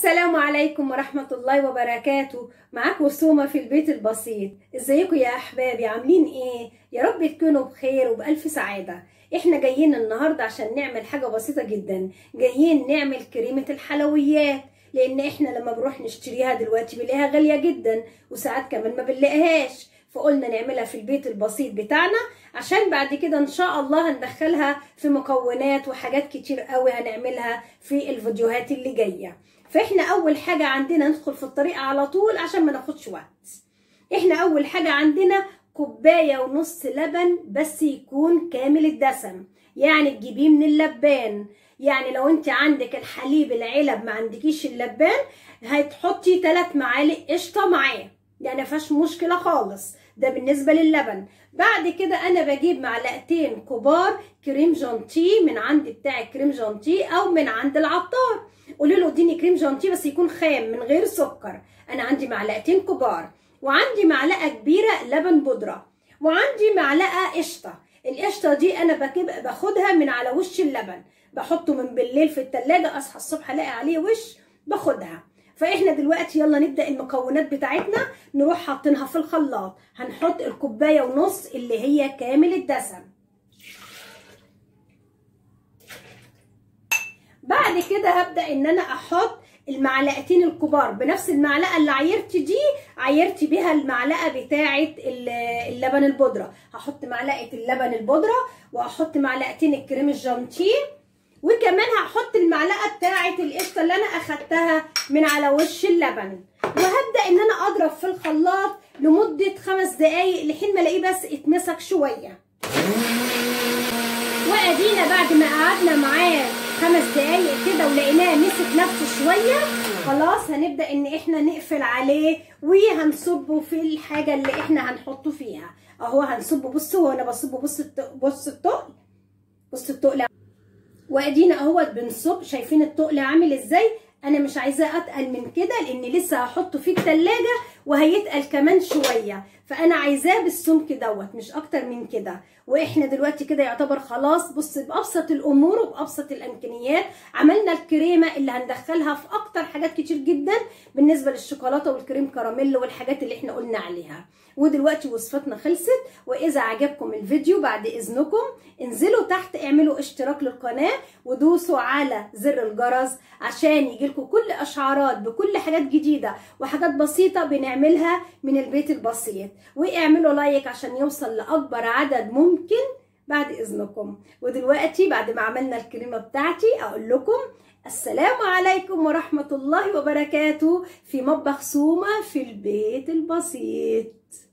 السلام عليكم ورحمة الله وبركاته معاكم سومة في البيت البسيط ازيكم يا احبابي عاملين ايه يا رب تكونوا بخير وبألف سعادة احنا جايين النهاردة عشان نعمل حاجة بسيطة جدا جايين نعمل كريمة الحلويات لان احنا لما بنروح نشتريها دلوقتي بنلاقيها غالية جدا وساعات كمان ما بنلاقيهاش فقلنا نعملها في البيت البسيط بتاعنا عشان بعد كده ان شاء الله هندخلها في مكونات وحاجات كتير قوي هنعملها في الفيديوهات اللي جايه فاحنا اول حاجه عندنا ندخل في الطريقه على طول عشان ما ناخدش وقت احنا اول حاجه عندنا كوبايه ونص لبن بس يكون كامل الدسم يعني تجيبيه من اللبان يعني لو انت عندك الحليب العلب ما عندكيش اللبان هتحطي 3 معالق قشطه معاه يعني مفيهاش مشكله خالص ده بالنسبه للبن بعد كده انا بجيب معلقتين كبار كريم جانتيه من عند بتاع كريم جانتيه او من عند العطار قولي له اديني كريم جانتيه بس يكون خام من غير سكر انا عندي معلقتين كبار وعندي معلقه كبيره لبن بودره وعندي معلقه قشطه القشطه دي انا بجيب باخدها من على وش اللبن بحطه من بالليل في التلاجة اصحى الصبح الاقي عليه وش باخدها فاحنا دلوقتي يلا نبدا المكونات بتاعتنا نروح حاطينها في الخلاط هنحط الكوبايه ونص اللي هي كامل الدسم بعد كده هبدا ان انا احط المعلقتين الكبار بنفس المعلقه اللي عايرت دي عايرت بيها المعلقه بتاعه اللبن البودره هحط معلقه اللبن البودره واحط معلقتين الكريم الجانتيه وكمان هحط المعلقه بتاعه القشطه اللي انا اخدتها من على وش اللبن وهبدا ان انا اضرب في الخلاط لمده خمس دقايق لحين ما الاقيه بس اتمسك شويه وادينا بعد ما قعدنا معاه خمس دقايق كده ولقيناه مسك نفسه شويه خلاص هنبدا ان احنا نقفل عليه وهنصبه في الحاجه اللي احنا هنحطه فيها اهو هنصبه بصوا وانا بصبه بص بص التقل بص التقل وادينا اهوت بنصب شايفين التقل عامل ازاي انا مش عايزاه اتقل من كده لان لسه هحطه في التلاجة وهيتقل كمان شويه فانا عايزاه بالسمك دوت مش اكتر من كده واحنا دلوقتي كده يعتبر خلاص بص بابسط الامور وبابسط الامكانيات عملنا الكريمه اللي هندخلها في اكتر حاجات كتير جدا بالنسبه للشوكولاته والكريم كراميل والحاجات اللي احنا قلنا عليها ودلوقتي وصفتنا خلصت واذا عجبكم الفيديو بعد اذنكم انزلوا تحت اعملوا اشتراك للقناه ودوسوا على زر الجرس عشان يجيلكم كل اشعارات بكل حاجات جديده وحاجات بسيطه بنعملها من البيت البسيط واعملوا لايك عشان يوصل لاكبر عدد ممكن بعد اذنكم ودلوقتي بعد ما عملنا الكريمه بتاعتي اقول لكم السلام عليكم ورحمه الله وبركاته في مطبخ سومه في البيت البسيط